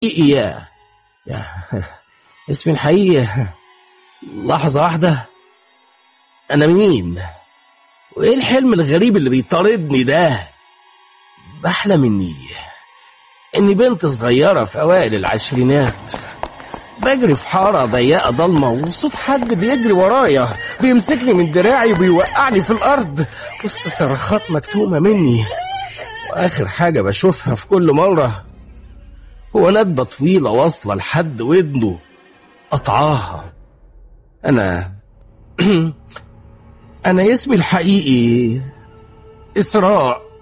يا يا اسمي الحقيقي لحظة واحدة أنا مين؟ وإيه الحلم الغريب اللي بيطاردني ده؟ بحلم إني إني بنت صغيرة في أوائل العشرينات بجري في حارة ضيقة ضلمة وصوت حد بيجري ورايا بيمسكني من دراعي وبيوقعني في الأرض وسط صرخات مكتومة مني وآخر حاجة بشوفها في كل مرة هو ندبة طويلة واصلة لحد ودنه قطعاها أنا أنا اسمي الحقيقي إسراء